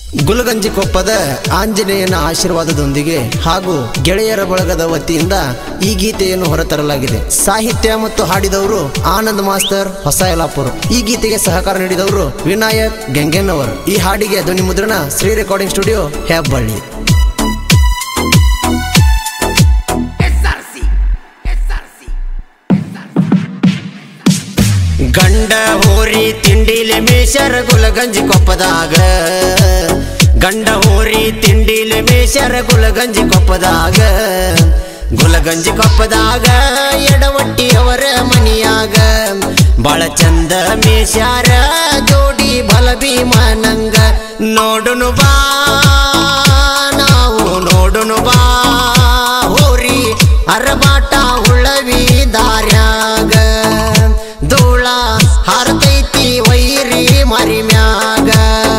ಗುಲಗಂಜಿ ಕೊಪ್ಪದ ಆಂಜನೇಯನ ಆಶೀರ್ವಾದದೊಂದಿಗೆ ಹಾಗೂ ಗೆಳೆಯರ ಬಳಗದ ವತಿಯಿಂದ ಈ ಗೀತೆಯನ್ನು ಹೊರತರಲಾಗಿದೆ ಸಾಹಿತ್ಯ ಮತ್ತು ಹಾಡಿದವರು ಆನಂದ್ ಮಾಸ್ತರ್ ಹೊಸ ಯಲಾಪುರ್ ಈ ಗೀತೆಗೆ ಸಹಕಾರ ನೀಡಿದವರು ವಿನಾಯಕ್ ಗೆಂಗೆನ್ನವರ್ ಈ ಹಾಡಿಗೆ ಧ್ವನಿ ಮುದ್ರಣ ಶ್ರೀ ರೆಕಾರ್ಡಿಂಗ್ ಸ್ಟುಡಿಯೋ ಹೆಬ್ಬಳ್ಳಿ ಗಂಡ ಹೋರಿ ತಿಂಡಿಲೆ ಮೇಷರ ಗುಲಗಂಜಿ ಕೊಪ್ಪದಾಗ ಗಂಡ ಹೋರಿ ತಿಂಡಿಲೆ ಮೇಷರ ಗುಲಗಂಜಿ ಕೊಪ್ಪದಾಗ ಗುಲಗಂಜಿ ಕೊಪ್ಪದಾಗ ಎಡವಟ್ಟಿ ಅವರ ಮನಿಯಾಗ ಬಾಳ ಚಂದ ಮೇಷಾರ ಜೋಡಿ ಬಲ ಭೀಮನಂಗ ನೋಡುನು ಬಾ ನಾವು ನೋಡುನು ಬಾ ಹೋರಿ ಅರಬಾಟ ಉಳವಿ ದಾರ್ಯಾಗ ಧೂಳ ಹಾರತೈತಿ ವೈರಿ ಮರಿಮ್ಯಾಗ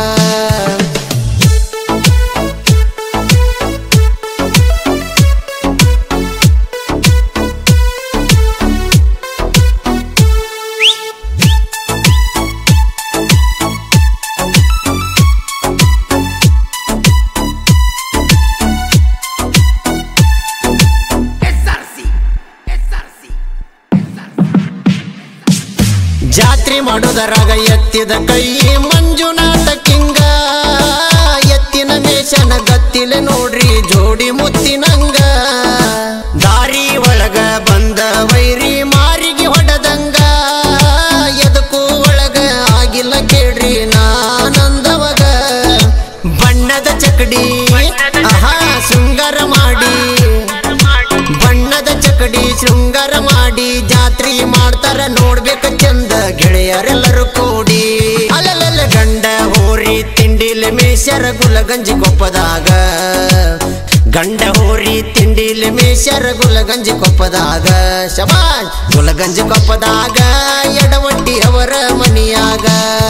ಜಾತ್ರೆ ಮಾಡೋದರಾಗ ಎತ್ತಿದ ಕೈ ಮಂಜುನಾಥ ಕಿಂಗ ಎತ್ತಿನ ಮೇಷನ ಗತ್ತಿಲೆ ನೋಡ್ರಿ ಜೋಡಿ ಮುತ್ತಿನಂಗ ದಾರಿ ಒಳಗ ಬಂದ ವೈರಿ ಮಾರಿಗೆ ಹೊಡೆದಂಗ ಎದಕ್ಕೂ ಒಳಗ ಆಗಿಲ್ಲ ಕೇಳ್ರಿ ನಾನಂದವಗ ಬಣ್ಣದ ಚಕಡಿ ಆಹಾ ಶೃಂಗಾರ ಮಾಡಿ ಬಣ್ಣದ ಚಕಡಿ ಶೃಂಗಾರ ಮಾಡಿ ಜಾತ್ರೆ ಮಾಡ್ತಾರ ನೋಡ್ಬೇಕು ಚಂದ ಗೆಳೆಯರೆಲ್ಲರೂ ಕೂಡಿ ಅಲ್ಲಲ್ಲ ಗಂಡ ಹೋರಿ ತಿಂಡಿಲೆ ಮೇಷರ ಗುಲಗಂಜಿ ಕೊಪ್ಪದಾಗ ಗಂಡ ಹೋರಿ ತಿಂಡಿಲೆ ಮೇಷರ ಗುಲಗಂಜಿ ಕೊಪ್ಪದಾಗ ಶಬಾಷ್ ಗುಲಗಂಜಿ ಕೊಪ್ಪದಾಗ ಎಡವಟ್ಟಿ ಅವರ ಮನಿಯಾಗ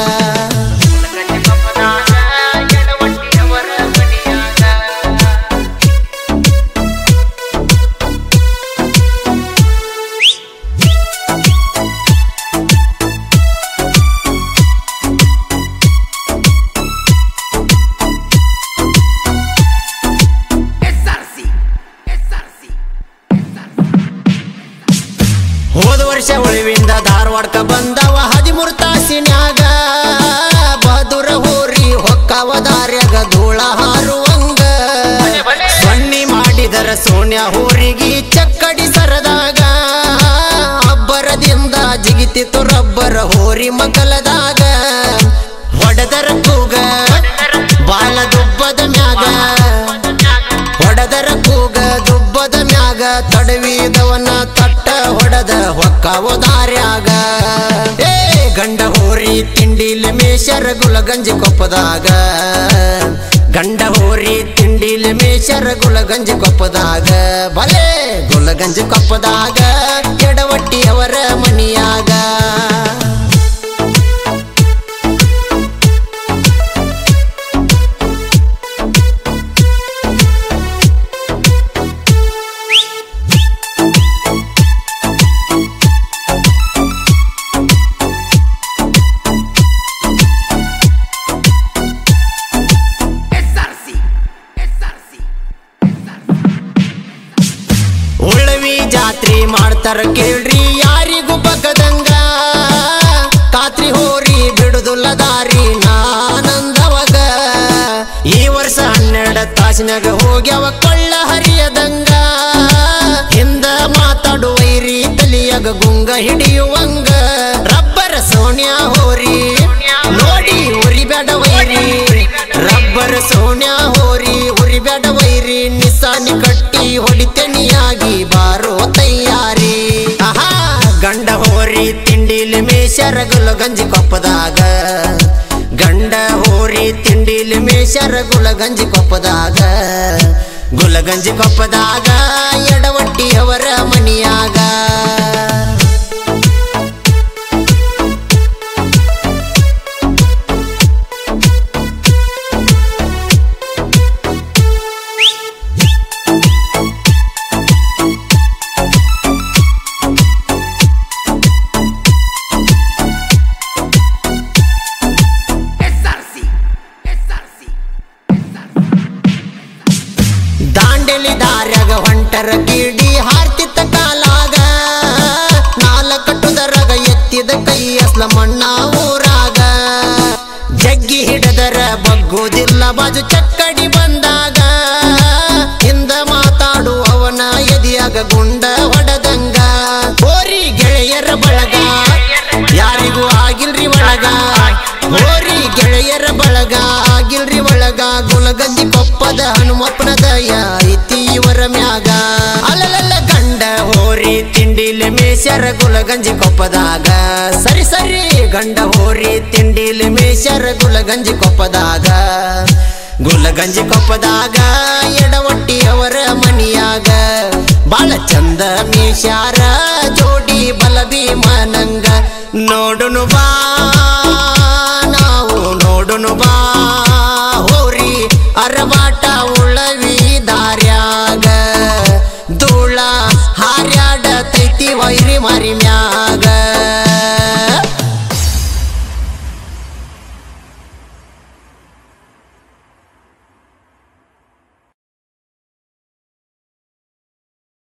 ಹೋದ ವರ್ಷ ಉಳಿವಿಂದ ಧಾರವಾಡಕ ಬಂದವ ಹದಿಮೂರು ತಾಸಿನ್ಯಾಗ ಬದುರ ಹೋರಿ ಹೊಕ್ಕವ ದಾರ್ಯಾಗ ಧೂಳ ಹಾರುವಂಗ ಸೊನ್ನಿ ಮಾಡಿದರ ಸೋನ್ಯ ಹೋರಿಗೆ ಚಕ್ಕಡಿ ಸರದಾಗ ಅಬ್ಬರದಿಂದ ಜಿಗಿತಿತ್ತು ರಬ್ಬರ ಹೋರಿ ಮಗಲದಾಗ ಹೊಡೆದರ ಕೂಗ ಬಾಲ ದುಬ್ಬದ ಮ್ಯಾಗ ಹೊಡೆದರ ಕೂಗ ದುಬ್ಬದ ಮ್ಯಾಗ ತಡವಿದವನ ತಟ್ಟ ಹೊಡೆದ ಹೊಕ್ಕವ ದಾರ್ಯಾಗ ಏ ಗಂಡ ಹೋರಿ ತಿಂಡಿಲೆ ಮೇಷರ ಗುಲಗಂಜಿ ಕೊಪ್ಪದಾಗ ಗಂಡ ಹೋರಿ ತಿಂಡಿಲೆ ಮೇಷರ ಗುಲಗಂಜಿ ಕೊಪ್ಪದಾಗ ಭಲೆ ಗುಲಗಂಜಿ ಕೊಪ್ಪದಾಗ ಎಡವಟ್ಟಿ ಅವರ ಮನಿಯಾಗ ಉಳವಿ ಜಾತ್ರೆ ಮಾಡ್ತಾರ ಕೇಳ್ರಿ ಯಾರಿಗೂ ಬಗ್ಗದಂಗ ಕಾತ್ರಿ ಹೋರಿ ಬಿಡುದುಲ್ಲ ದಾರಿ ನಾನಂದವಗ ಈ ವರ್ಷ ಹನ್ನೆರಡು ತಾಸಿನಾಗ ಹೋಗ್ಯವ ಕೊಳ್ಳ ಹರಿಯದಂಗ ಹಿಂದ ಮಾತಾಡು ವೈರಿ ತಲಿಯಾಗ ಗುಂಗ ಹಿಡಿಯುವಂಗ ರಬ್ಬರ ಸೋನ್ಯಾ ಹೋರಿ ನೋಡಿ ಉರಿಬೇಡ ವೈರಿ ರಬ್ಬರ್ ಸೋನ್ಯಾ ಹೋರಿ ಉರಿಬೇಡ ವೈರಿ ನಿಸಾನಿ ಕಟ್ಟಿ ಹೊಡಿತೆನಿಯಾಗಿ ಬಾರೋ ತಯ್ಯಾರಿ ಆಹಾ ಗಂಡ ಹೋರಿ ತಿಂಡಿಲಿ ಮೇಷರ ಗುಲಗಂಜಿ ಕೊಪ್ಪದಾಗ ಗಂಡ ಹೋರಿ ತಿಂಡಿಲಿ ಮೇಷರ ಗುಲಗಂಜಿ ಕೊಪ್ಪದಾಗ ಗುಲಗಂಜಿ ಕೊಪ್ಪದಾಗ ಎಡವಟ್ಟಿ ಅವರ ಮನಿಯಾಗ ಗಂಟರ ಕಿಡಿ ಹಾರ್ತಿತ್ತ ಕಾಲಾಗ ನಾಲ ಕಟ್ಟುದರಗ ಎತ್ತಿದ ಕೈ ಅಸ್ಲ ಮಣ್ಣ ಊರಾಗ ಜಗ್ಗಿ ಹಿಡದರ ಬಗ್ಗೋದಿಲ್ಲ ಬಾಜು ಚಕ್ಕಡಿ ಬಂದಾಗ ಹಿಂದ ಮಾತಾಡು ಅವನ ಎದಿಯಾಗ ಗುಂಡ ಹೊಡೆದಂಗ ಹೋರಿ ಗೆಳೆಯರ ಬಳಗ ಯಾರಿಗೂ ಆಗಿಲ್ರಿ ಒಳಗ ಹೋರಿ ಗೆಳೆಯರ ಬಳಗ ಆಗಿಲ್ರಿ ಒಳಗ ಗುಲಗಂಜಿ ಕೊಪ್ಪದ ಹನುಮಪ್ಪನ ದಯ ಐತಿ ಇವರ ಮ್ಯಾಗ ಅಲ್ಲಲ್ಲ ಗಂಡ ಹೋರಿ ತಿಂಡಿಲೆ ಮೇಷರ ಗುಲಗಂಜಿ ಕೊಪ್ಪದಾಗ ಸರಿ ಸರಿ ಗಂಡ ಹೋರಿ ತಿಂಡಿಲೆ ಮೇಷರ ಗುಲಗಂಜಿ ಕೊಪ್ಪದಾಗ ಗುಲಗಂಜಿ ಕೊಪ್ಪದಾಗ ಎಡವಟ್ಟಿ ಅವರ ಮನಿಯಾಗ ಬಾಳ ಚಂದ ಮೀಶಾರ ಜೋಡಿ ಬಲ ಭೀಮನಂಗ ನೋಡುನು ಬಾ